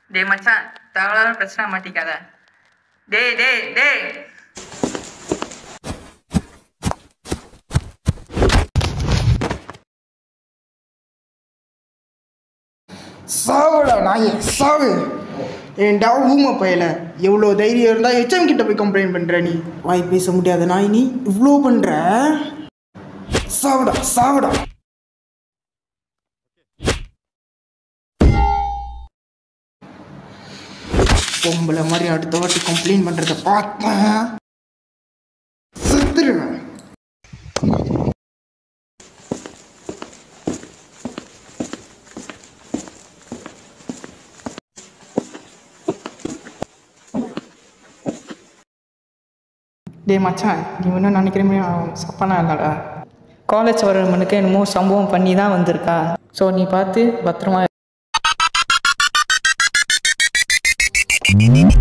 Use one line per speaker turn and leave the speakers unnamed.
டேய் மச்சான் தேவையில்லாத பிரச்சனை மாட்டிக்காத டேய் டேய் டேய்
சாவுடா நாயே சாவு ஏன்டா ஊமை பயல எவ்வளோ தைரியம் இருந்தால் ஹெச்எம் கிட்ட போய் கம்ப்ளைண்ட் பண்ணுற நீ வாய் பேச முடியாத நாய் நீ இவ்வளோ பண்ணுற சாவுடா சாவுடா பொம்பளை மாதிரி அடுத்த வாட்டி கம்ப்ளைண்ட் பண்ணுறத பார்த்தேன் செத்துருவேன்
டேய் மச்சான் நீ இன்னும் நினைக்கிற மாதிரி அவன் சப்பானா இல்லடா காலேஜ் வர மனுக்கு என்னமோ சம்பவம் பண்ணி தான் வந்திருக்கா ஸோ நீ பார்த்து பத்திரமா இரு.